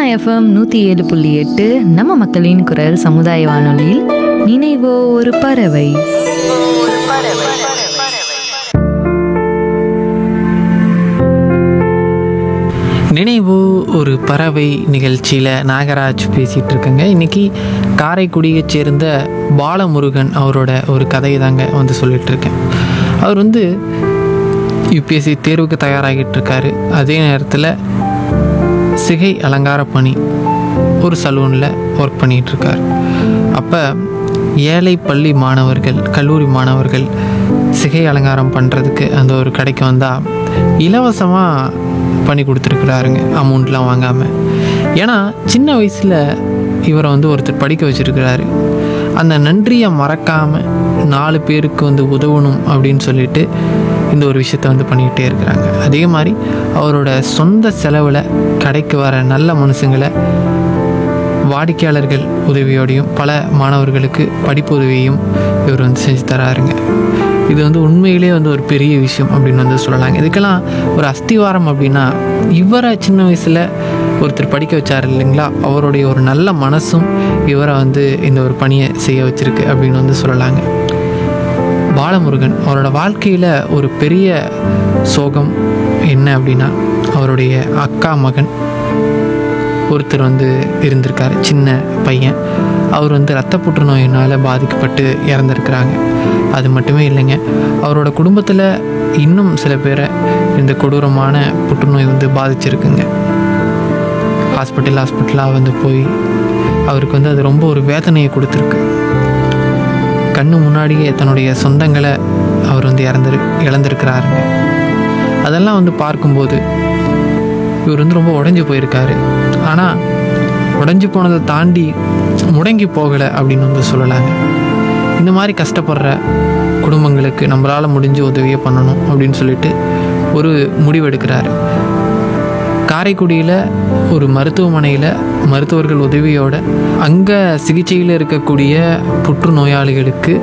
FM நூற்றி ஏழு புள்ளி எட்டு நம்ம மக்களின் குரல் சமுதாய வானொலியில் நினைவோ ஒரு பறவை நினைவு ஒரு பறவை நிகழ்ச்சியில் நாகராஜ் பேசிகிட்டு இருக்கேங்க இன்றைக்கி காரைக்குடியைச் சேர்ந்த பாலமுருகன் அவரோட ஒரு கதையை தாங்க வந்து சொல்லிட்டு இருக்கேன் அவர் வந்து யூபிஎஸ்சி தேர்வுக்கு தயாராகிட்டு இருக்காரு அதே நேரத்தில் சிகை அலங்கார பணி ஒரு சலூனில் ஒர்க் பண்ணிகிட்டு இருக்கார் அப்போ ஏழை பள்ளி மாணவர்கள் கல்லூரி மாணவர்கள் சிகை அலங்காரம் பண்ணுறதுக்கு அந்த ஒரு கடைக்கு வந்தால் இலவசமாக பண்ணி கொடுத்துருக்குறாருங்க அமௌண்ட்லாம் வாங்காமல் ஏன்னா சின்ன வயசில் இவரை வந்து ஒருத்தர் படிக்க வச்சுருக்கிறாரு அந்த நன்றியை மறக்காமல் நாலு பேருக்கு வந்து உதவணும் அப்படின்னு சொல்லிட்டு இந்த ஒரு விஷயத்த வந்து பண்ணிக்கிட்டே இருக்கிறாங்க அதே மாதிரி அவரோட சொந்த செலவில் கடைக்கு வர நல்ல மனுஷங்களை வாடிக்கையாளர்கள் உதவியோடையும் பல மாணவர்களுக்கு படிப்பு உதவியையும் இவர் வந்து செஞ்சு தராருங்க இது வந்து உண்மையிலே வந்து ஒரு பெரிய விஷயம் அப்படின்னு வந்து சொல்லலாங்க இதுக்கெல்லாம் ஒரு அஸ்திவாரம் அப்படின்னா இவரை சின்ன வயசில் ஒருத்தர் படிக்க வச்சார் இல்லைங்களா அவருடைய ஒரு நல்ல மனசும் இவரை வந்து இந்த ஒரு பணியை செய்ய வச்சிருக்கு அப்படின்னு வந்து சொல்லலாங்க பாலமுருகன் அவரோட வாழ்க்கையில் ஒரு பெரிய சோகம் என்ன அப்படின்னா அவருடைய அக்கா மகன் ஒருத்தர் வந்து இருந்திருக்காரு சின்ன பையன் அவர் வந்து இரத்த புற்றுநோயினால் பாதிக்கப்பட்டு இறந்துருக்கிறாங்க அது மட்டுமே இல்லைங்க அவரோட குடும்பத்தில் இன்னும் சில பேரை இந்த கொடூரமான புற்றுநோய் வந்து பாதிச்சிருக்குங்க ஹாஸ்பிட்டல் ஹாஸ்பிட்டலாக வந்து போய் அவருக்கு வந்து அது ரொம்ப ஒரு வேதனையை கொடுத்துருக்கு கண்ணு முன்னாடியே தன்னுடைய சொந்தங்களை அவர் வந்து இறந்துரு இழந்திருக்கிறாருங்க அதெல்லாம் வந்து பார்க்கும்போது இவர் வந்து ரொம்ப உடஞ்சி போயிருக்காரு ஆனால் உடஞ்சி போனதை தாண்டி முடங்கி போகலை அப்படின்னு வந்து சொல்லலாங்க இந்த மாதிரி கஷ்டப்படுற குடும்பங்களுக்கு நம்மளால் முடிஞ்ச உதவியை பண்ணணும் அப்படின்னு சொல்லிட்டு ஒரு முடிவெடுக்கிறாரு காரைக்குடியில் ஒரு மருத்துவமனையில் மருத்துவர்கள் உதவியோட அங்கே சிகிச்சையில் இருக்கக்கூடிய புற்றுநோயாளிகளுக்கு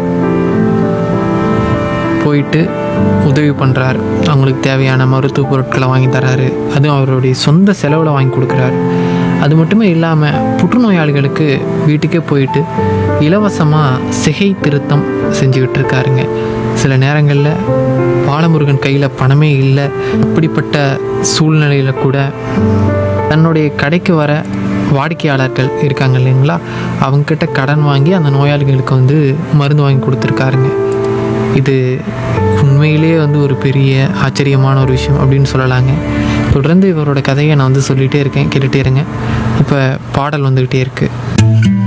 போயிட்டு உதவி பண்ணுறாரு அவங்களுக்கு தேவையான மருத்துவ பொருட்களை வாங்கி தராரு அதுவும் அவருடைய சொந்த செலவில் வாங்கி கொடுக்குறாரு அது மட்டுமே இல்லாமல் புற்றுநோயாளிகளுக்கு வீட்டுக்கே போயிட்டு இலவசமாக சிகை திருத்தம் செஞ்சுக்கிட்டு இருக்காருங்க சில நேரங்களில் பாலமுருகன் கையில் பணமே இல்லை இப்படிப்பட்ட சூழ்நிலையில் கூட தன்னுடைய கடைக்கு வர வாடிக்கையாளர்கள் இருக்காங்க இல்லைங்களா அவங்கக்கிட்ட கடன் வாங்கி அந்த நோயாளிகளுக்கு வந்து மருந்து வாங்கி கொடுத்துருக்காருங்க இது உண்மையிலேயே வந்து ஒரு பெரிய ஆச்சரியமான ஒரு விஷயம் அப்படின்னு சொல்லலாங்க தொடர்ந்து இவரோட கதையை நான் வந்து சொல்லிகிட்டே இருக்கேன் கேட்டுகிட்டே இருங்க இப்போ பாடல் வந்துக்கிட்டே இருக்குது